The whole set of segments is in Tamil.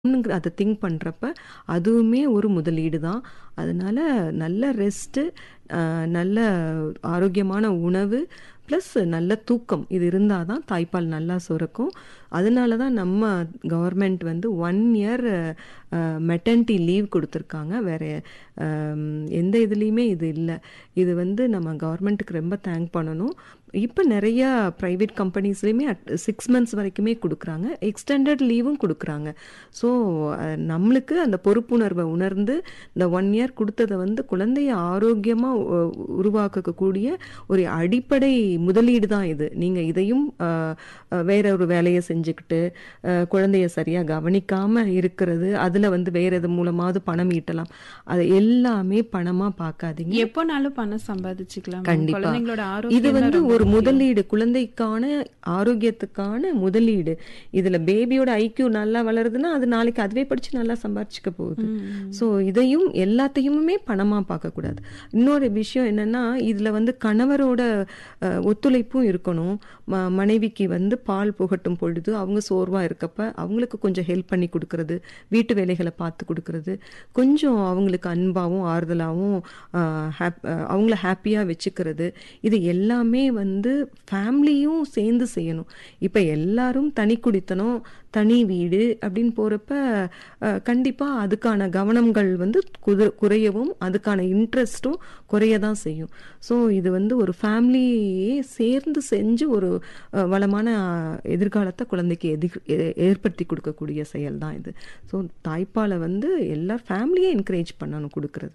ங்கிற அதை திங்க் பண்ணுறப்ப அதுவுமே ஒரு முதலீடு தான் அதனால நல்ல ரெஸ்ட்டு நல்ல ஆரோக்கியமான உணவு ப்ளஸ் நல்ல தூக்கம் இது இருந்தால் தான் தாய்ப்பால் நல்லா சுரக்கும் அதனால தான் நம்ம கவர்மெண்ட் வந்து ஒன் இயர் மெட்டர்னிட்டி லீவ் கொடுத்துருக்காங்க வேற ஆம், எந்த இதுலேயுமே இது இல்லை இது வந்து நம்ம கவர்மெண்ட்டுக்கு ரொம்ப தேங்க் பண்ணணும் இப்போ நிறையா ப்ரைவேட் கம்பெனிஸ்லேயுமே சிக்ஸ் மந்த்ஸ் வரைக்குமே கொடுக்குறாங்க எக்ஸ்டெண்டட் லீவும் கொடுக்குறாங்க ஸோ நம்மளுக்கு அந்த பொறுப்புணர்வை உணர்ந்து இந்த ஒன் இயர் கொடுத்ததை வந்து குழந்தைய ஆரோக்கியமாக உருவாக்கக்கூடிய ஒரு அடிப்படை முதலீடு தான் இது நீங்கள் இதையும் அஹ், அஹ், வேற ஒரு வேலையை செஞ்சுக்கிட்டு அஹ், குழந்தைய சரியாக கவனிக்காமல் இருக்கிறது அதில் வந்து வேற எது மூலமாவது பணம் ஈட்டலாம் அது எல்லாமே பணமாக பார்க்காதீங்க எப்போனாலும் பணம் சம்பாதிச்சுக்கலாம் கண்டிப்பா. குழந்தைங்களோட இது ஆரோக்கியம் வந்து ஒரு முதலீடு குழந்தைக்கான ஆரோக்கியத்துக்கான முதலீடு இதுல பேபியோட ஐக்கியூ நல்லா வளருதுன்னா அது நாளைக்கு அதுவே படிச்சு நல்லா சம்பாரிச்சுக்க போகுது ஸோ இதையும் எல்லாத்தையுமே பணமா பார்க்க கூடாது இன்னொரு விஷயம் என்னன்னா இதுல வந்து கணவரோட அஹ், ஒத்துழைப்பும் இருக்கணும் ம- மனைவிக்கு வந்து பால் புகட்டும் பொழுது அவங்க சோர்வா இருக்கப்ப அவங்களுக்கு கொஞ்சம் ஹெல்ப் பண்ணி கொடுக்கறது வீட்டு வேலைகளை பார்த்து கொடுக்கறது கொஞ்சம் அவங்களுக்கு அன்பாவும் ஆறுதலாகவும் ஆஹ், ஹாப்- ஆஹ், அவங்கள ஹாப்பியாக வச்சுக்கிறது இது எல்லாமே வந்து ஃபேமிலியும் சேர்ந்து செய்யணும் இப்போ எல்லாரும் தனி குடித்தனம் தனி வீடு அப்படின்னு போகிறப்ப கண்டிப்பாக அதுக்கான கவனங்கள் வந்து குது குறையவும் அதுக்கான இன்ட்ரெஸ்ட்டும் குறைய தான் செய்யும் ஸோ இது வந்து ஒரு ஃபேமிலியே சேர்ந்து செஞ்சு ஒரு அஹ், வளமான அஹ், எதிர்காலத்தை குழந்தைக்கு எதிர் ஏ- ஏற்படுத்தி கொடுக்கக்கூடிய செயல் தான் இது ஸோ தாய்ப்பாலை வந்து எல்லா ஃபேமிலியே என்கரேஜ் பண்ணணும் கொடுக்கறது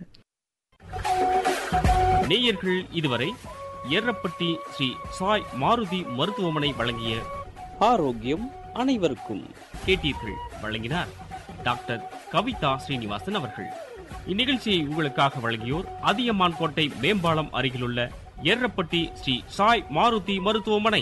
நேயர்கள் இதுவரை ஏரப்பட்டி ஸ்ரீ சாய் மாருதி மருத்துவமனை வழங்கிய ஆரோக்கியம் அனைவருக்கும் கேட்டீர்கள் வழங்கினார் டாக்டர் கவிதா ஸ்ரீனிவாசன் அவர்கள் இந்நிகழ்ச்சியை உங்களுக்காக வழங்கியோர் அதியமான் கோட்டை மேம்பாலம் அருகிலுள்ள ஏரப்பட்டி ஸ்ரீ சாய் மாருதி மருத்துவமனை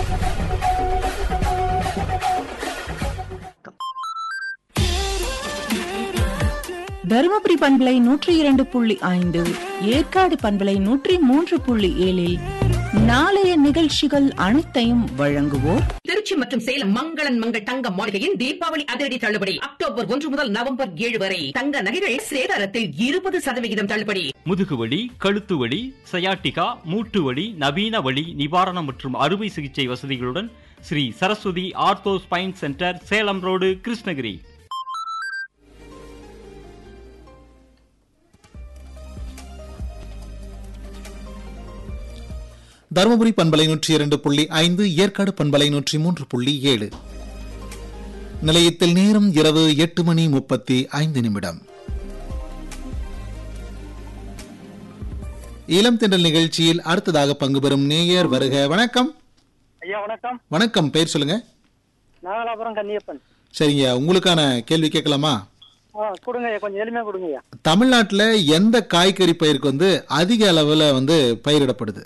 தருமபுரி பண்பலை நூற்றி இரண்டு புள்ளி ஐந்து ஏற்காடு பண்பலை நூற்றி மூன்று புள்ளி ஏழில் நாளைய நிகழ்ச்சிகள் அனைத்தையும் வழங்குவோர் திருச்சி மற்றும் சேலம் மங்களன் மங்கள் தங்க மாளிகையின் தீபாவளி அதிரடி தள்ளுபடி அக்டோபர் ஒன்று முதல் நவம்பர் ஏழு வரை தங்க நகைகள் சேதாரத்தில் இருபது சதவிகிதம் தள்ளுபடி முதுகுவலி கழுத்துவலி சயாட்டிகா மூட்டுவலி நவீன வலி நிவாரணம் மற்றும் அறுவை சிகிச்சை வசதிகளுடன் Sri Saraswathi ortho spine centre Salem road Krishnagiri Dharmapuri பண்பலை நூற்றி இரண்டு புள்ளி ஐந்து ஏற்காடு பண்பலை நூற்றி மூன்று புள்ளி ஏழு நிலையத்தில் நேரம் இரவு எட்டு மணி முப்பத்தி ஐந்து நிமிடம் இளம் தென்றல் நிகழ்ச்சியில் அடுத்ததாக பங்கு பெறும் நேயர் வருக வணக்கம் ஐயா வணக்கம் வணக்கம் பெயர் சொல்லுங்க நாகலாபுரம் கன்னியப்பன் சரிங்க உங்களுக்கான கேள்வி கேட்கலாமா ஆ கொடுங்க ஐயா கொஞ்சம் எளிமையா கொடுங்க ஐயா தமிழ்நாட்டில் எந்த காய்கறி பயிருக்கு வந்து அதிக அளவில் வந்து பயிரிடப்படுது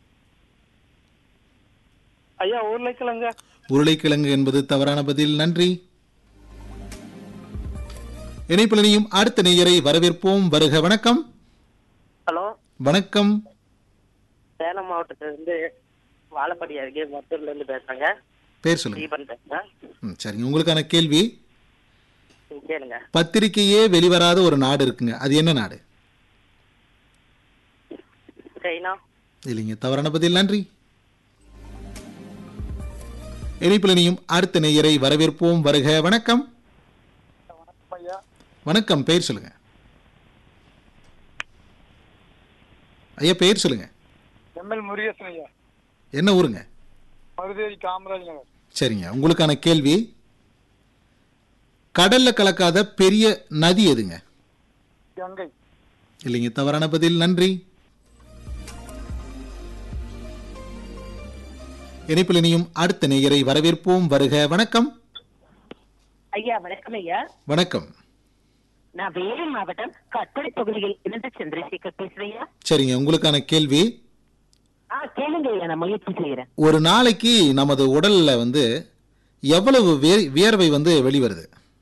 ஐயா உருளைக்கிழங்க உருளைக்கிழங்கு என்பது தவறான பதில் நன்றி இணைப்பில் இணையும் அடுத்த நேயரை வரவேற்போம் வருக வணக்கம் ஹலோ வணக்கம் சேலம் மாவட்டத்துல இருந்து வாழப்படி அருகே மத்தூர்ல இருந்து பேசுறேங்க பேர் சொல்லுங்க தீபன் பேசுறேன் ம், சரிங்க உங்களுக்கான கேள்வி நீங்க கேளுங்க பத்திரிக்கையே வெளிவராத ஒரு நாடு இருக்குங்க அது என்ன நாடு சைனா இல்லைங்க தவறான பதில் நன்றி இணைப்பில் இணையும் அடுத்த நேயரை வரவேற்போம் வருக வணக்கம் வணக்கம் பெயர் சொல்லுங்க ஐயா பெயர் சொல்லுங்க எம்எல் முருகேசன் ஐயா என்ன ஊருங்க மருதேரி காமராஜ் நகர் சரிங்க உங்களுக்கான கேள்வி கடல்ல கலக்காத பெரிய நதி எதுங்க கங்கை இல்லைங்க தவறான பதில் நன்றி இணைப்பில் இணையும் அடுத்த நேயரை வரவேற்போம் வருக வணக்கம் ஐயா வணக்கம் ஐயா வணக்கம் நான் வேலூர் மாவட்டம் கட்டுரை பகுதியில் இருந்து சந்திரசேகர் பேசுறேன் சரிங்க உங்களுக்கான கேள்வி ஆ கேளுங்க ஐயா நான் முயற்சி செய்யறேன் ஒரு நாளைக்கு நமது உடல்ல வந்து எவ்வளவு வே- வியர்வை வந்து வெளிவருது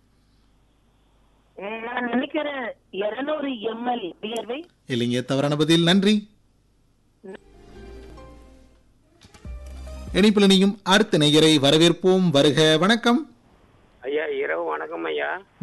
நான் நினைக்கிறேன் இருநூறு எம்எல் வியர்வை இல்லைங்க தவறான பதில் நன்றி இணைப்பில் இணையும் அடுத்த நேயரை வரவேற்போம் வருக வணக்கம் ஐயா இரவு வணக்கம் ஐயா